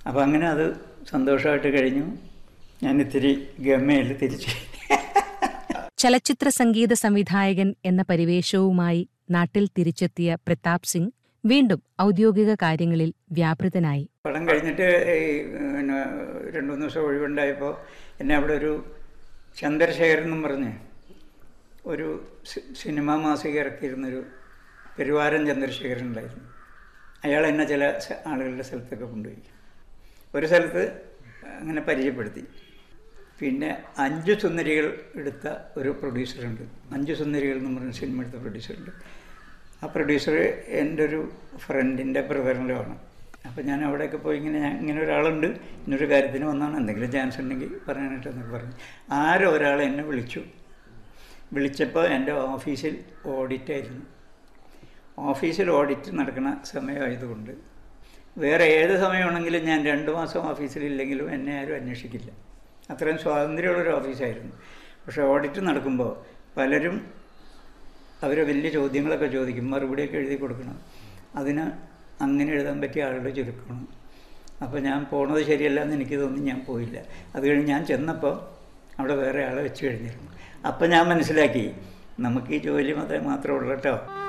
അപ്പോൾ അങ്ങനെ അത് സന്തോഷമായിട്ട് കഴിഞ്ഞു ഞാൻ ഇത്തിരി ഗമയിൽ തിരിച്ചു ചലച്ചിത്ര സംഗീത സംവിധായകൻ എന്ന പരിവേഷവുമായി നാട്ടിൽ തിരിച്ചെത്തിയ പ്രതാപ് സിംഗ് വീണ്ടും ഔദ്യോഗിക കാര്യങ്ങളിൽ വ്യാപൃതനായി പടം കഴിഞ്ഞിട്ട് ഈ പിന്നെ രണ്ട് മൂന്ന് ദിവസം ഒഴിവുണ്ടായപ്പോൾ എന്നെ അവിടെ ഒരു ചന്ദ്രശേഖരൻ എന്നും പറഞ്ഞ് ഒരു സി- സിനിമാ മാസിക ഇറക്കിയിരുന്നൊരു പെരുവാരൻ ചന്ദ്രശേഖരൻ ഉണ്ടായിരുന്നു അയാൾ എന്നെ ചില സ- ആളുകളുടെ സ്ഥലത്തൊക്കെ കൊണ്ടുപോയി ഒരു സ്ഥലത്ത് അങ്ങനെ പരിചയപ്പെടുത്തി പിന്നെ അഞ്ചു സുന്ദരികൾ എടുത്ത ഒരു പ്രൊഡ്യൂസറുണ്ട് അഞ്ചു സുന്ദരികൾ എന്ന് പറഞ്ഞ സിനിമ എടുത്ത പ്രൊഡ്യൂസറുണ്ട് ആ പ്രൊഡ്യൂസർ എൻ്റെ ഒരു ഫ്രണ്ടിൻ്റെ ബ്രദറിൻ്റെ ആണ് അപ്പോൾ ഞാൻ അവിടെയൊക്കെ പോയി ഇങ്ങനെ ഞാൻ ഇങ്ങനെ ഒരാളുണ്ട് ഇന്നൊരു കാര്യത്തിന് വന്നാണ് എന്തെങ്കിലും ചാൻസ് ഉണ്ടെങ്കിൽ പറയാനായിട്ടെന്നൊക്കെ പറഞ്ഞു ആരോ ഒരാൾ എന്നെ വിളിച്ചു വിളിച്ചപ്പോൾ എൻ്റെ ഓഫീസിൽ ഓഡിറ്റായിരുന്നു ഓഫീസിൽ ഓഡിറ്റ് നടക്കുന്ന സമയമായതുകൊണ്ട് വേറെ ഏത് സമയമാണെങ്കിലും ഞാൻ രണ്ട് മാസം ഓഫീസിലില്ലെങ്കിലും എന്നെ ആരും അന്വേഷിക്കില്ല അത്രയും സ്വാതന്ത്ര്യമുള്ളൊരു ഓഫീസായിരുന്നു പക്ഷേ ഓഡിറ്റ് നടക്കുമ്പോൾ പലരും അവർ വലിയ ചോദ്യങ്ങളൊക്കെ ചോദിക്കും മറുപടിയൊക്കെ എഴുതി കൊടുക്കണം അതിന് അങ്ങനെ എഴുതാൻ പറ്റിയ ആളുടെ ചുരുക്കണം അപ്പോൾ ഞാൻ പോണത് ശരിയല്ല എന്ന് എനിക്ക് തോന്നി ഞാൻ പോയില്ല അത് കഴിഞ്ഞ് ഞാൻ ചെന്നപ്പോൾ അവിടെ വേറെ ആളെ വെച്ച് കഴിഞ്ഞിരുന്നു അപ്പം ഞാൻ മനസ്സിലാക്കി നമുക്ക് ഈ ജോലി മാത്രമേ മാത്രമേ ഉള്ളൂ കേട്ടോ